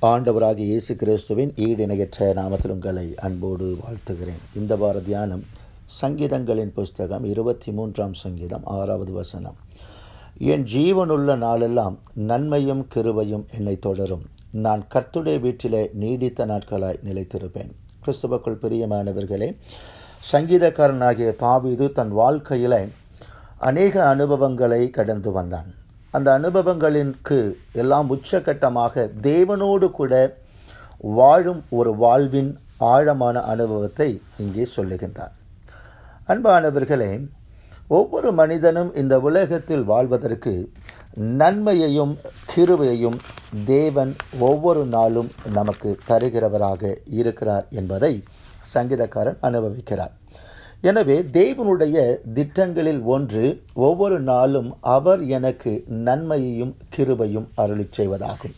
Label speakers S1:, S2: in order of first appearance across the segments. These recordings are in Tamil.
S1: ஆண்டவராகிய இயேசு கிறிஸ்துவின் ஈடிணையற்ற நாமத்தில் உங்களை அன்போடு வாழ்த்துகிறேன் இந்த வார தியானம் சங்கீதங்களின் புஸ்தகம் இருபத்தி மூன்றாம் சங்கீதம் ஆறாவது வசனம் என் ஜீவனுள்ள நாளெல்லாம் நன்மையும் கிருபையும் என்னை தொடரும் நான் கர்த்துடைய வீட்டிலே நீடித்த நாட்களாய் நிலைத்திருப்பேன் கிறிஸ்துவக்குள் பிரியமானவர்களே சங்கீதக்காரனாகிய தாவீது தன் வாழ்க்கையில அநேக அனுபவங்களை கடந்து வந்தான் அந்த அனுபவங்களிற்கு எல்லாம் உச்சகட்டமாக தேவனோடு கூட வாழும் ஒரு வாழ்வின் ஆழமான அனுபவத்தை இங்கே சொல்லுகின்றார் அன்பானவர்களே ஒவ்வொரு மனிதனும் இந்த உலகத்தில் வாழ்வதற்கு நன்மையையும் கிருவையையும் தேவன் ஒவ்வொரு நாளும் நமக்கு தருகிறவராக இருக்கிறார் என்பதை சங்கீதக்காரன் அனுபவிக்கிறார் எனவே தேவனுடைய திட்டங்களில் ஒன்று ஒவ்வொரு நாளும் அவர் எனக்கு நன்மையையும் கிருபையும் அருளி செய்வதாகும்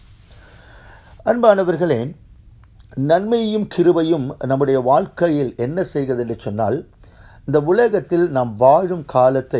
S1: அன்பானவர்களே நன்மையும் கிருபையும் நம்முடைய வாழ்க்கையில் என்ன செய்கிறது என்று சொன்னால் இந்த உலகத்தில் நாம் வாழும் காலத்தை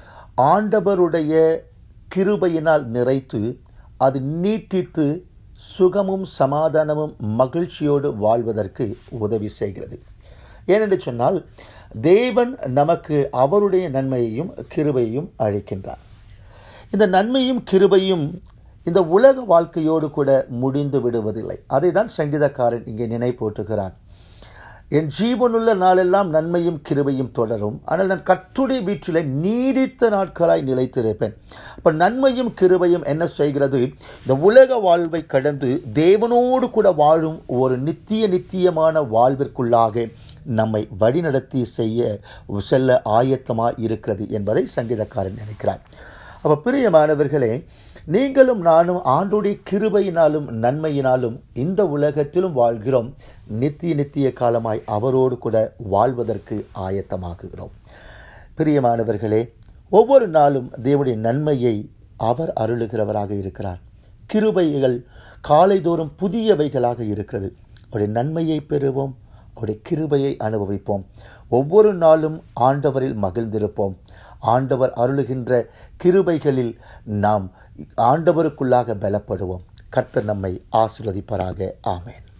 S1: ஆண்டவருடைய கிருபையினால் நிறைத்து அது நீட்டித்து சுகமும் சமாதானமும் மகிழ்ச்சியோடு வாழ்வதற்கு உதவி செய்கிறது ஏனென்று சொன்னால் தேவன் நமக்கு அவருடைய நன்மையையும் கிருபையும் அளிக்கின்றார் இந்த நன்மையும் கிருபையும் இந்த உலக வாழ்க்கையோடு கூட முடிந்து விடுவதில்லை அதை தான் சங்கீதக்காரன் இங்கே நினைப்பூட்டுகிறான் என் ஜீவனுள்ள நாளெல்லாம் நன்மையும் கிருபையும் தொடரும் ஆனால் நான் கற்றுடைய வீட்டில் நீடித்த நாட்களாய் நிலைத்திருப்பேன் அப்போ நன்மையும் கிருபையும் என்ன செய்கிறது இந்த உலக வாழ்வை கடந்து தேவனோடு கூட வாழும் ஒரு நித்திய நித்தியமான வாழ்விற்குள்ளாக நம்மை வழிநடத்தி செய்ய செல்ல ஆயத்தமாக இருக்கிறது என்பதை சங்கீதக்காரன் நினைக்கிறார் அப்போ பிரியமானவர்களே நீங்களும் நானும் ஆண்டுடைய கிருபையினாலும் நன்மையினாலும் இந்த உலகத்திலும் வாழ்கிறோம் நித்திய நித்திய காலமாய் அவரோடு கூட வாழ்வதற்கு ஆயத்தமாகுகிறோம் பிரியமானவர்களே ஒவ்வொரு நாளும் தேவனுடைய நன்மையை அவர் அருளுகிறவராக இருக்கிறார் கிருபைகள் காலைதோறும் புதியவைகளாக இருக்கிறது அவருடைய நன்மையை பெறுவோம் அவருடைய கிருபையை அனுபவிப்போம் ஒவ்வொரு நாளும் ஆண்டவரில் மகிழ்ந்திருப்போம் ஆண்டவர் அருளுகின்ற கிருபைகளில் நாம் ஆண்டவருக்குள்ளாக பலப்படுவோம் கர்த்தர் நம்மை ஆசீர்வதிப்பராக ஆமேன்